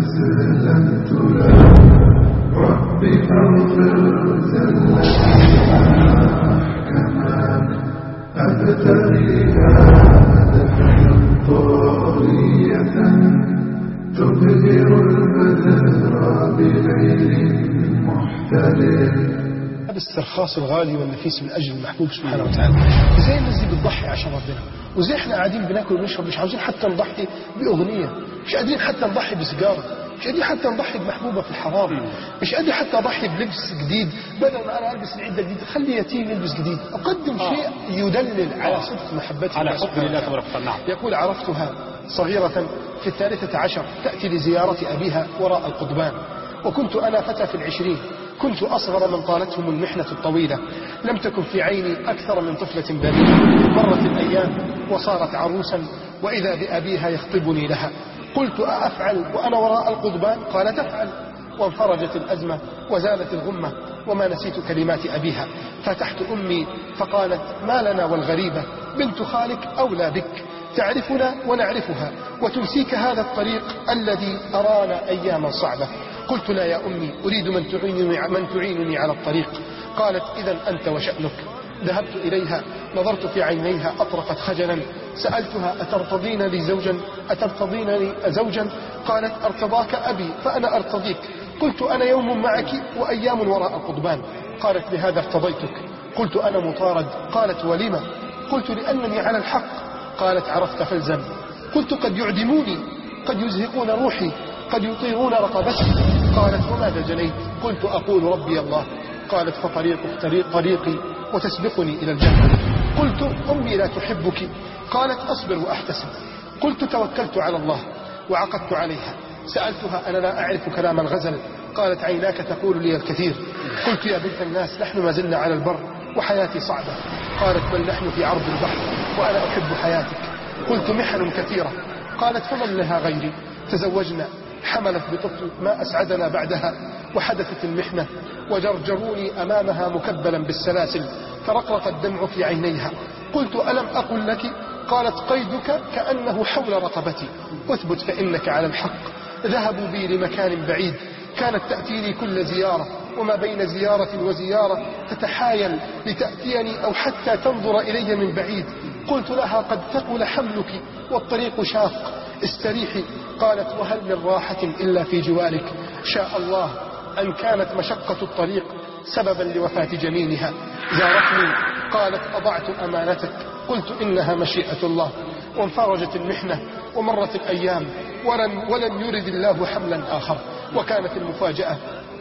استسلمت له رب فاغفر زلتي أحكما أبتغي هدفا طاغية تبهر البدر بليل محتلل هذا الاسترخاص الغالي والنفيس من اجل المحبوب سبحانه وتعالى زي الناس دي بتضحي عشان ربنا وزي احنا قاعدين بناكل ونشرب مش عاوزين حتى نضحي باغنيه مش قادرين حتى نضحي بسيجاره مش قادرين حتى نضحي بمحبوبه في الحرام مش قادر حتى اضحي بلبس جديد بدل ما انا البس العده جديد خلي يتيم يلبس جديد اقدم شيء يدلل على صدق محبتي على لله حب سبحانه الله وتعالى. تبارك وتعالى نعم يقول عرفتها صغيرة في الثالثة عشر تأتي لزيارة أبيها وراء القضبان وكنت أنا فتى في العشرين كنت أصغر من طالتهم المحنة الطويلة لم تكن في عيني أكثر من طفلة بريئة مرت الأيام وصارت عروسا وإذا بأبيها يخطبني لها قلت أفعل وأنا وراء القضبان قال تفعل وانفرجت الأزمة وزالت الغمة وما نسيت كلمات أبيها فتحت أمي فقالت ما لنا والغريبة بنت خالك أولى بك تعرفنا ونعرفها وتنسيك هذا الطريق الذي أرانا أياما صعبة قلت لا يا أمي أريد من تعينني, من تعينني على الطريق قالت إذا أنت وشأنك ذهبت إليها نظرت في عينيها أطرقت خجلا سألتها أترتضين لي زوجا أترتضين لي زوجا قالت أرتضاك أبي فأنا أرتضيك قلت أنا يوم معك وأيام وراء القضبان قالت لهذا ارتضيتك قلت أنا مطارد قالت ولم قلت لأنني على الحق قالت عرفت فالزم قلت قد يعدموني قد يزهقون روحي قد يطيرون رقبتي قالت وماذا جنيت قلت أقول ربي الله قالت فطريقك طريق طريقي وتسبقني إلى الجنة قلت أمي لا تحبك قالت أصبر وأحتسب قلت توكلت على الله وعقدت عليها سألتها أنا لا أعرف كلام الغزل قالت عيناك تقول لي الكثير قلت يا بنت الناس نحن ما زلنا على البر وحياتي صعبة قالت بل نحن في عرض البحر وأنا أحب حياتك قلت محن كثيرة قالت فمن لها غيري تزوجنا حملت بطفل ما أسعدنا بعدها وحدثت المحنة وجرجروني أمامها مكبلا بالسلاسل فرقرق الدمع في عينيها قلت ألم أقل لك قالت قيدك كأنه حول رقبتي اثبت فإنك على الحق ذهبوا بي لمكان بعيد كانت تأتيني كل زيارة وما بين زيارة وزيارة تتحايل لتأتيني أو حتى تنظر إلي من بعيد قلت لها قد ثقل حملك والطريق شاق استريحي قالت وهل من راحة إلا في جوارك شاء الله أن كانت مشقة الطريق سببا لوفاة جنينها زارتني قالت أضعت أمانتك قلت إنها مشيئة الله وانفرجت المحنة ومرت الأيام ولن, ولن يرد الله حملا آخر وكانت المفاجأة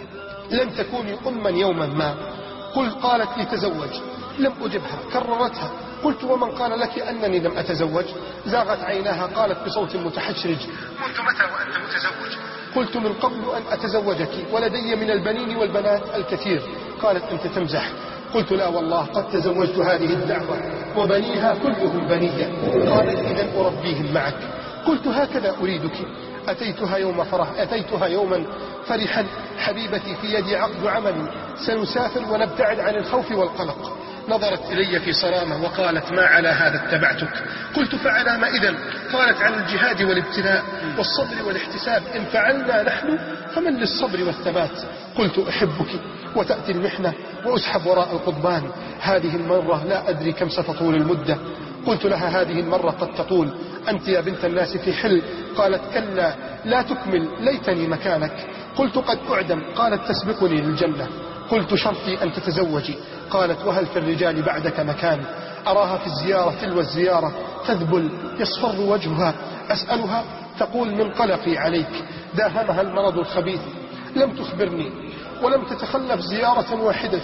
لن تكوني أما يوما ما قل قالت لي تزوج لم أجبها كررتها قلت ومن قال لك أنني لم أتزوج زاغت عيناها قالت بصوت متحشرج قلت متى وأنت متزوج قلت من قبل أن أتزوجك ولدي من البنين والبنات الكثير قالت أنت تمزح قلت لا والله قد تزوجت هذه الدعوة وبنيها كلهم بنية قالت إذا أربيهم معك قلت هكذا أريدك أتيتها يوم فرح أتيتها يوما فرحا حبيبتي في يدي عقد عمل سنسافر ونبتعد عن الخوف والقلق نظرت إلي في صرامة وقالت ما على هذا اتبعتك قلت فعلى ما إذن قالت عن الجهاد والابتلاء والصبر والاحتساب إن فعلنا نحن فمن للصبر والثبات قلت أحبك وتأتي المحنة وأسحب وراء القضبان هذه المرة لا أدري كم ستطول المدة قلت لها هذه المرة قد تطول أنت يا بنت الناس في حل قالت كلا لا تكمل ليتني مكانك قلت قد أعدم قالت تسبقني للجنة قلت شرطي أن تتزوجي قالت وهل في الرجال بعدك مكان أراها في الزيارة تلو الزيارة تذبل يصفر وجهها أسألها تقول من قلقي عليك داهمها المرض الخبيث لم تخبرني ولم تتخلف زيارة واحدة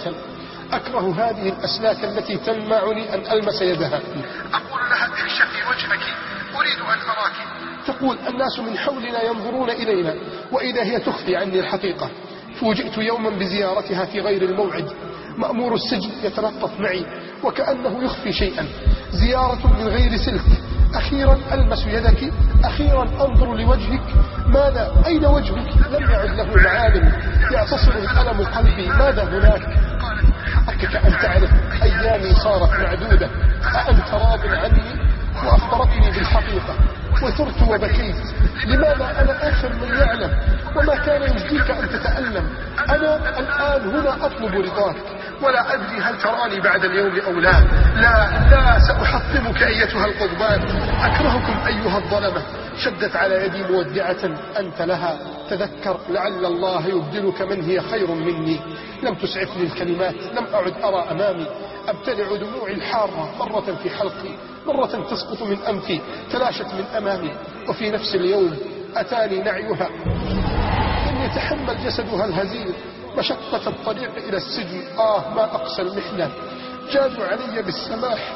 أكره هذه الأسلاك التي تمنعني أن ألمس يدها أقول لها اكشفي وجهك أريد أن أراك تقول الناس من حولنا ينظرون إلينا وإذا هي تخفي عني الحقيقة فوجئت يوما بزيارتها في غير الموعد مأمور السجن يتلطف معي وكأنه يخفي شيئا زيارة من غير سلك أخيرا ألمس يدك أخيرا أنظر لوجهك ماذا أين وجهك لم يعد له معالم يعتصر الألم قلبي ماذا هناك حقك أن تعرف أيامي صارت معدودة أأنت راض عني وأخبرتني بالحقيقة وثرت وبكيت لماذا أنا آخر من يعلم وما كان يجديك أن تتألم أنا الآن هنا أطلب رضاك ولا أدري هل تراني بعد اليوم أو لا لا لا سأحطمك أيتها القضبان أكرهكم أيها الظلمة شدت على يدي مودعة أنت لها تذكر لعل الله يبدلك من هي خير مني لم تسعفني الكلمات لم أعد أرى أمامي أبتلع دموعي الحارة مرة في حلقي مرة تسقط من أنفي تلاشت من أمامي وفي نفس اليوم أتاني نعيها لم يتحمل جسدها الهزيل مشقة الطريق إلى السجن آه ما أقسى المحنة جازوا علي بالسماح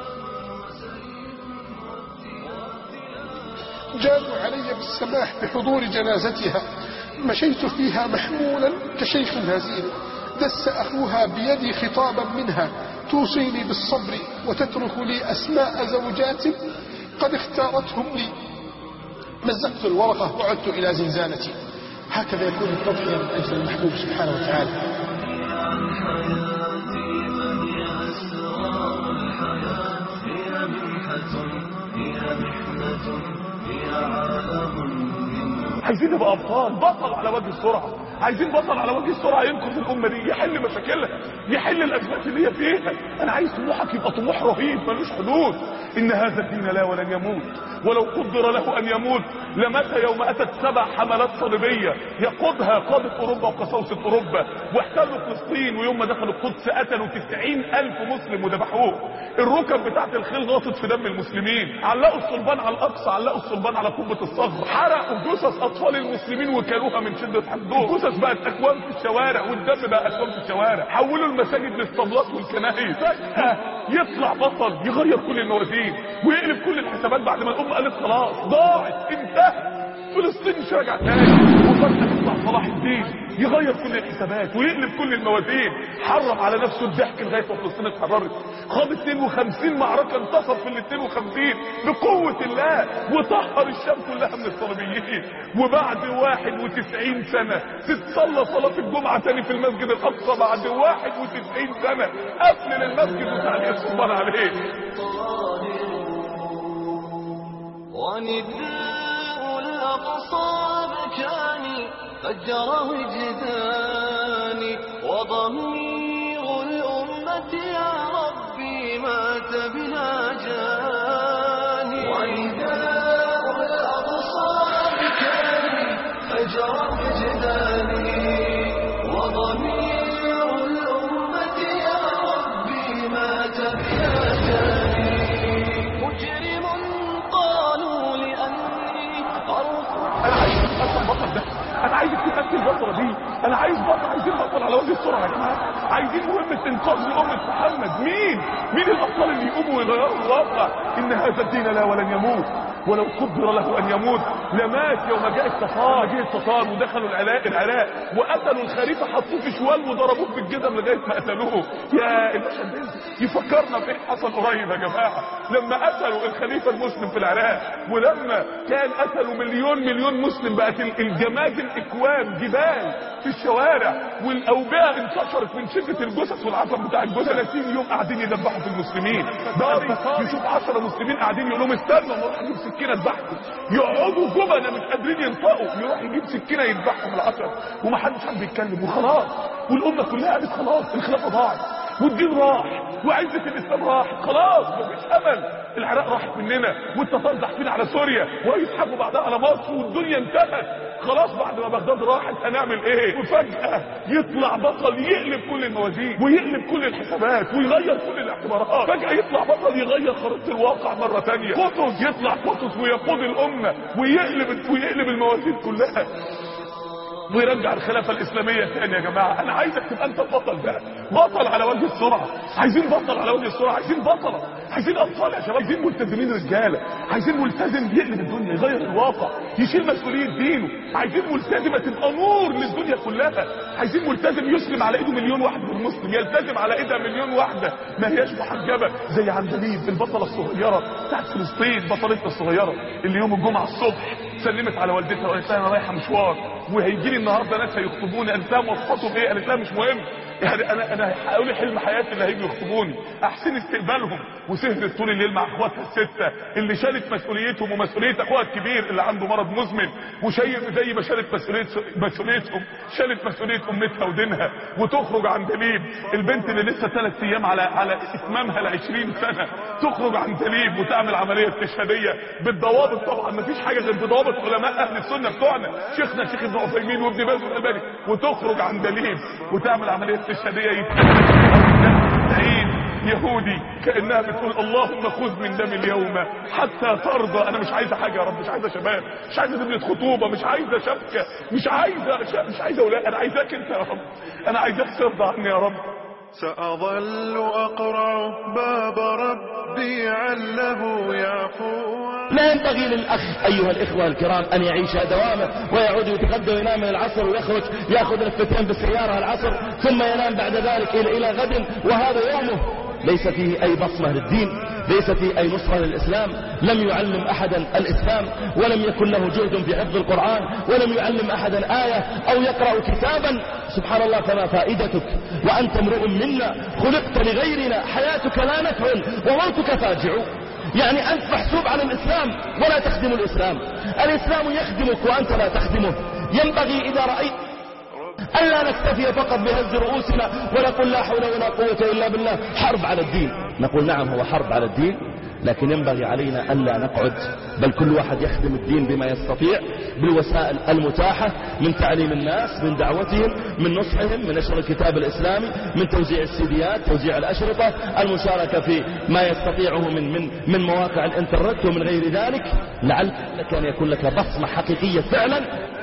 جازوا علي بالسماح بحضور جنازتها مشيت فيها محمولا كشيخ هزيل دس أخوها بيدي خطابا منها توصيني بالصبر وتترك لي أسماء زوجات قد اختارتهم لي مزقت الورقة وعدت إلى زنزانتي هكذا يكون التضحية من أجل المحبوب سبحانه وتعالى عايزين نبقى ابطال بطل على وجه السرعه عايزين بطل على وجه السرعه ينقذ الامه دي يحل مشاكلها يحل الازمات اللي هي فيها انا عايز طموحك يبقى طموح رهيب ملوش حدود ان هذا الدين لا ولن يموت ولو قدر له ان يموت لمات يوم اتت سبع حملات صليبيه يقودها قاده اوروبا وقساوسه اوروبا واحتلوا فلسطين ويوم ما دخلوا القدس قتلوا 90 الف مسلم وذبحوه الركب بتاعت الخيل غاطت في دم المسلمين علقوا الصلبان على الاقصى علقوا الصلبان على قبه الصخر حرقوا جثث اطفال المسلمين وكلوها من شده حقدهم الجثث بقت اكوام في الشوارع والدم بقى اكوام في الشوارع حولوا المساجد للصبلات والكنائس فجاه يطلع بطل يغير كل الموازين ويقلب كل الحسابات بعد ما الامه قالت خلاص ضاعت انتهت فلسطين مش راجع تاني وفجأة يطلع صلاح الدين يغير كل الحسابات ويقلب كل الموازين حرم على نفسه الضحك لغايه ما فلسطين اتحررت خاض 52 معركه انتصر في ال 52 بقوه الله وطهر الشام كلها من الصليبيين وبعد 91 سنه تتصلى صلاه الجمعه تاني في المسجد الاقصى بعد 91 سنه قفل للمسجد وتعليق السلطان عليه ونداء الأقصى بكاني فجر وجداني وضمير الأمة يا ربي مات بلا جاني ونداء الأقصى بكاني فجر وجداني وضمير الأمة يا ربي مات بلا جاني مجرم قالوا لأني أرفض انا عايز افهم بطل ده انا عايز تمثل البطله دي انا عايز بطل عايزين بطل على وجه السرعه يا جماعه عايزين مهمه انقاذ لامه محمد مين مين الابطال اللي يقوموا ويغيروا الواقع ان هذا الدين لا ولن يموت ولو قدر له ان يموت لمات يوم جاء التتار جه التتار ودخلوا العراق العراق وقتلوا الخليفه حطوه في شوال وضربوه بالجزم لغايه ما قتلوه يا المشهد ده يفكرنا بايه حصل قريب يا جماعه لما قتلوا الخليفه المسلم في العراق ولما كان قتلوا مليون مليون مسلم بقت ال- الجماجم اكوام جبال في الشوارع والاوبئه انتشرت من شده الجثث والعفن بتاع الجثث 30 يوم قاعدين يذبحوا في المسلمين داري يشوف 10 مسلمين قاعدين يقول لهم استنوا نروح نجيب سكينه اذبحكم يقعدوا جبنه مش قادرين ينطقوا يروح يجيب سكينه يذبحهم العشر ومحدش حد يتكلم وخلاص والامه كلها قالت خلاص الخلافه ضاعت والدين راح وعزة الإسلام راح خلاص مفيش أمل العراق راحت مننا والتتار زحفين على سوريا ويسحبوا بعدها على مصر والدنيا انتهت خلاص بعد ما بغداد راحت هنعمل ايه وفجأة يطلع بطل يقلب كل الموازين ويقلب كل الحسابات ويغير كل الاعتبارات فجأة يطلع بطل يغير خريطة الواقع مرة تانية قطز يطلع قطز ويقود الأمة ويقلب ويقلب الموازين كلها ويرجع الخلافة الإسلامية تاني يا جماعة أنا عايزك تبقى أنت البطل ده بطل على وجه السرعة عايزين بطل على وجه السرعة عايزين بطلة عايزين أبطال يا شباب عايزين ملتزمين رجالة عايزين ملتزم يقلب الدنيا يغير الواقع يشيل مسؤولية دينه عايزين ملتزمة تبقى نور للدنيا كلها عايزين ملتزم يسلم على ايده مليون واحد من المسلم يلتزم على ايدها مليون واحدة ما هياش محجبة زي عندليب البطلة الصغيرة بتاعت فلسطين بطلتنا الصغيرة اللي يوم الجمعة الصبح سلمت على والدتها وقالت لها انا رايحه مشوار وهيجي لي النهارده ناس هيخطبوني قالت لها مواصفاتهم ايه قالت لها مش مهم يعني انا انا هقول حلم حياتي اللي هيجوا يخطبوني احسن استقبالهم وسهرة طول الليل مع اخواتها السته اللي شالت مسؤوليتهم ومسؤوليه اخوها الكبير اللي عنده مرض مزمن وشايل زي ما شالت مسؤوليه مسؤوليتهم شالت مسؤوليه امتها ودينها وتخرج عن دليل البنت اللي لسه ثلاث ايام على على اتمامها ل 20 سنه تخرج عن دليل وتعمل عمليه استشهاديه بالضوابط طبعا ما فيش حاجه غير بضوابط علماء اهل السنه بتوعنا شيخنا الشيخ ابن عثيمين وابن باز والالباني وتخرج عن دليل وتعمل عمليه استشهاديه يتعين يهودي كانها بتقول اللهم خذ من دم اليوم حتى ترضى انا مش عايزه حاجه يا رب مش عايزه شباب مش عايزه دبله خطوبه مش عايزه شبكه مش عايزه مش عايزه اولاد انا عايزاك انت يا رب انا عايزاك ترضى عني يا رب سأظل أقرع باب ربي عله يعفو لا ينبغي للأخ أيها الإخوة الكرام أن يعيش دوامه ويعود يتغدى وينام من العصر ويخرج يأخذ لفتين بالسيارة العصر ثم ينام بعد ذلك إلى إلى غد وهذا يومه ليس فيه أي بصمة للدين ليس فيه أي نصرة للإسلام لم يعلم أحدا الإسلام ولم يكن له جهد في حفظ القرآن ولم يعلم أحدا آية أو يقرأ كتابا سبحان الله فما فائدتك وأنت امرؤ منا خلقت لغيرنا حياتك لا نفع وموتك فاجع يعني أنت محسوب على الإسلام ولا تخدم الإسلام الإسلام يخدمك وأنت لا تخدمه ينبغي إذا رأيت ألا نكتفي فقط بهز رؤوسنا ونقول لا حول ولا قوة إلا بالله حرب على الدين نقول نعم هو حرب على الدين لكن ينبغي علينا ألا نقعد بل كل واحد يخدم الدين بما يستطيع بالوسائل المتاحة من تعليم الناس من دعوتهم من نصحهم من نشر الكتاب الإسلامي من توزيع السيديات توزيع الأشرطة المشاركة في ما يستطيعه من, من, من مواقع الانترنت ومن غير ذلك لعل أن يكون لك بصمة حقيقية فعلا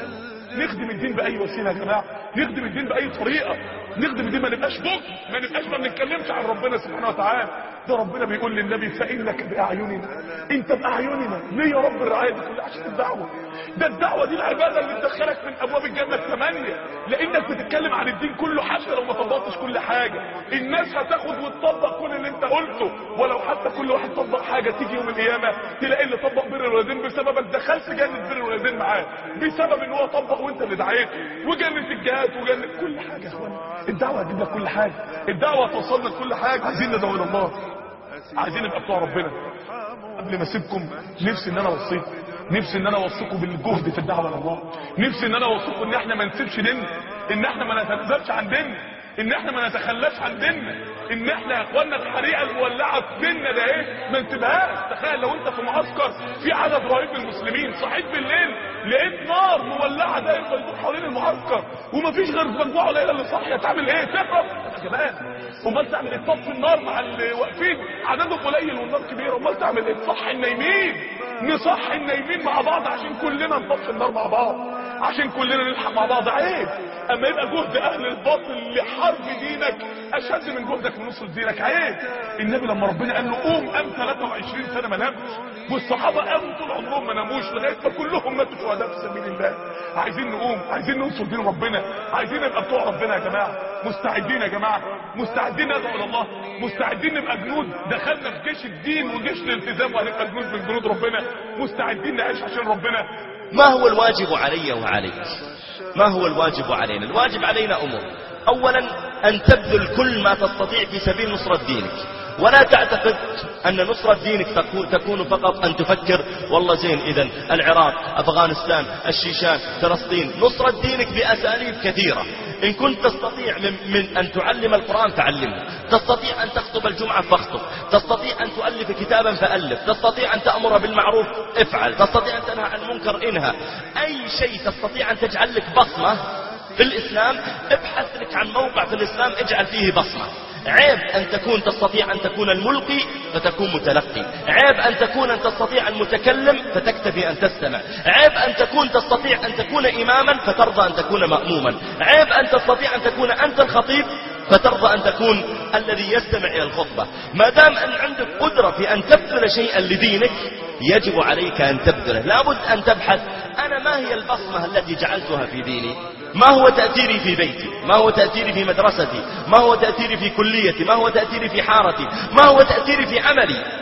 نخدم الدين باي وسيله يا جماعه نخدم الدين باي طريقه نخدم الدين ما نبقاش بك ما نبقاش ما بنتكلمش عن ربنا سبحانه وتعالى ده ربنا بيقول للنبي فانك باعيننا انت باعيننا ليه يا رب الرعايه دي كلها عشان الدعوه ده الدعوه دي العباده اللي تدخلك من ابواب الجنه الثمانيه لانك بتتكلم عن الدين كله حتى لو ما طبقتش كل حاجه الناس هتاخد وتطبق كل اللي انت قلته ولو حتى كل واحد طبق حاجه تيجي يوم القيامه تلاقي اللي طبق بر الوالدين بسببك دخلت جنه بر الوالدين معاه بسبب ان هو طبق وانت اللي دعيته وجنه الجهات وجنه كل حاجه يا اخوانا الدعوه هتجيب لك كل حاجه الدعوه توصلنا لكل حاجه عايزين ندعو الى الله عايزين نبقى بتوع ربنا قبل ما اسيبكم نفسي ان انا اوصيكم نفسي ان انا اوصيكم بالجهد في الدعوه الى الله نفسي ان انا اوصيكم ان احنا ما نسيبش ديننا ان احنا ما نتنازلش عن ديننا ان احنا ما نتخلاش عن ديننا ان احنا يا اخوانا الحريقه المولعه في ديننا ده ايه ما انتبهاش تخيل لو انت في معسكر في عدد رهيب من المسلمين صحيت بالليل لقيت نار مولعه دايما بتدور حوالين المعسكر ومفيش غير مجموعه قليله اللي صاحيه تعمل ايه تهرب كمان امال تعمل ايه تطفي النار مع اللي واقفين عددهم قليل والنار كبيره امال تعمل ايه تصحي النايمين نصحي النايمين مع بعض عشان كلنا نطفي النار مع بعض عشان كلنا نلحق مع بعض عيب اما يبقى جهد اهل الباطل لحرب دينك اشد من جهدك لنصر دينك عيب النبي لما ربنا قال له قوم قام 23 سنه ما نامش والصحابه قاموا طول عمرهم ما ناموش لغايه ما كلهم ماتوا شهداء في سبيل الله عايزين نقوم عايزين ننصر دين ربنا عايزين نبقى بتوع ربنا يا جماعه مستعدين يا جماعه مستعدين ندعو الى الله مستعدين نبقى جنود دخلنا في جيش الدين وجيش الالتزام وهنبقى جنود من جنود ربنا مستعدين نعيش عشان ربنا ما هو الواجب علي وعليك ما هو الواجب علينا الواجب علينا أمور أولا أن تبذل كل ما تستطيع في سبيل نصرة دينك ولا تعتقد أن نصرة دينك تكون, تكون فقط أن تفكر والله زين إذا العراق أفغانستان الشيشان فلسطين نصرة دينك بأساليب كثيرة إن كنت تستطيع من, من أن تعلم القرآن تعلمه تستطيع أن تخطب الجمعة فاخطب تستطيع أن تؤلف كتابا فألف تستطيع أن تأمر بالمعروف افعل تستطيع أن تنهى عن المنكر انهى أي شيء تستطيع أن تجعل لك بصمة في الإسلام ابحث لك عن موقع في الإسلام اجعل فيه بصمة عيب أن تكون تستطيع أن تكون الملقي فتكون متلقي عيب أن تكون أن تستطيع المتكلم فتكتفي أن تستمع عيب أن تكون تستطيع أن تكون إماما فترضى أن تكون مأموما عيب أن تستطيع أن تكون أنت الخطيب فترضى أن تكون الذي يستمع إلى الخطبة ما دام أن عندك قدرة في أن تبذل شيئا لدينك يجب عليك أن تبذله لابد أن تبحث أنا ما هي البصمة التي جعلتها في ديني ما هو تأثيري في بيتي ما هو تأثيري في مدرستي ما هو تأثيري في كليتي ما هو تأثيري في حارتي ما هو تأثيري في عملي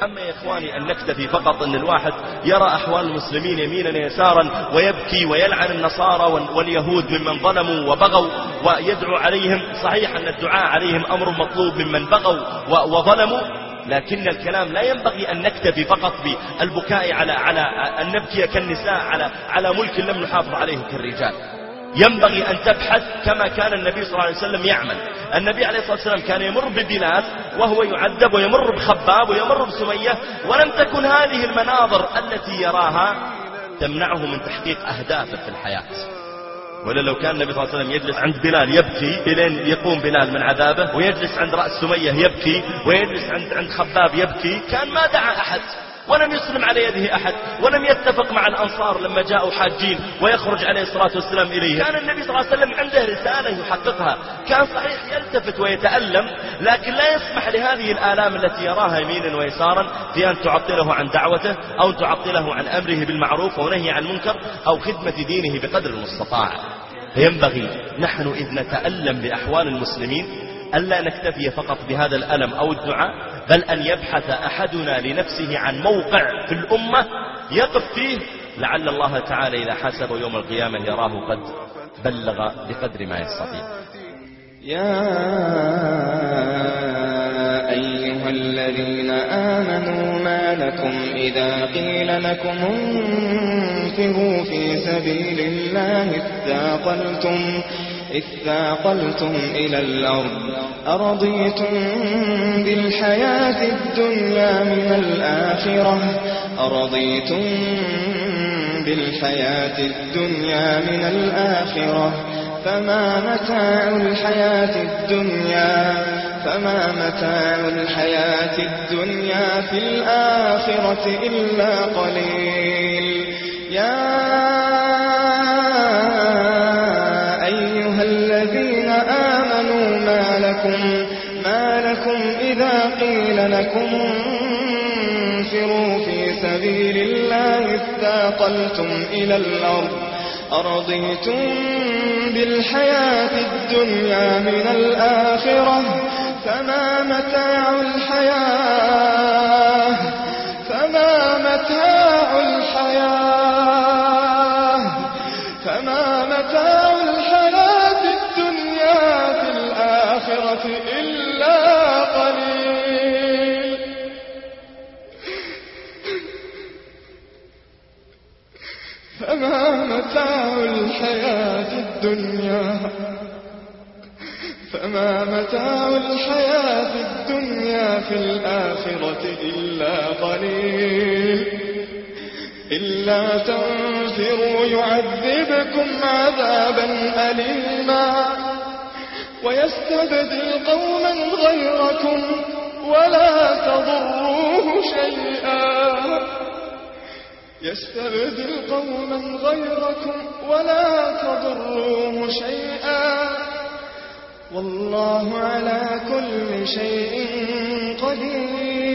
أما يا إخواني أن نكتفي فقط أن الواحد يرى أحوال المسلمين يمينا يسارا ويبكي ويلعن النصارى واليهود ممن ظلموا وبغوا ويدعو عليهم صحيح أن الدعاء عليهم أمر مطلوب ممن بغوا وظلموا لكن الكلام لا ينبغي أن نكتفي فقط بالبكاء على على أن نبكي كالنساء على على ملك لم نحافظ عليه كالرجال ينبغي أن تبحث كما كان النبي صلى الله عليه وسلم يعمل النبي عليه الصلاة والسلام كان يمر ببلاد وهو يعذب ويمر بخباب ويمر بسمية ولم تكن هذه المناظر التي يراها تمنعه من تحقيق أهدافه في الحياة ولا لو كان النبي صلى الله عليه وسلم يجلس عند بلال يبكي إلين يقوم بلال من عذابه ويجلس عند رأس سمية يبكي ويجلس عند عند خباب يبكي كان ما دعا أحد ولم يسلم على يده أحد ولم يتفق مع الأنصار لما جاءوا حاجين ويخرج عليه الصلاة والسلام إليه كان النبي صلى الله عليه وسلم عنده رسالة يحققها كان صحيح يلتفت ويتألم لكن لا يسمح لهذه الآلام التي يراها يمينا ويسارا في أن تعطله عن دعوته أو تعطله عن أمره بالمعروف ونهي عن المنكر أو خدمة دينه بقدر المستطاع فينبغي نحن إذ نتألم بأحوال المسلمين ألا نكتفي فقط بهذا الألم أو الدعاء بل أن يبحث أحدنا لنفسه عن موقع في الأمة يقف فيه لعل الله تعالى إذا حسب يوم القيامة يراه قد بلغ بقدر ما يستطيع يا أيها الذين آمنوا ما لكم إذا قيل لكم انفروا في سبيل الله اثاقلتم اثاقلتم إلى الأرض أرضيتم بالحياة الدنيا من الآخرة أرضيتم بالحياة الدنيا من الآخرة فما متاع الحياة الدنيا فما متاع الحياة الدنيا في الآخرة إلا قليل يا أيها الذين آمنوا ما لكم ما لكم إذا قيل لكم انفروا في سبيل الله اثاقلتم إلى الأرض أرضيتم بالحياة الدنيا من الآخرة فما متاع الحياة فما متاع الحياة فما متاع الحياة الدنيا في الآخرة إلا قليل فما متاع الحياة الدنيا فما متاع الحياة الدنيا في الآخرة إلا قليل إلا تنفروا يعذبكم عذابا أليما ويستبدل قوما غيركم ولا تضروه شيئا يستبدل قوما غيركم ولا تضروه شيئا والله على كل شيء قدير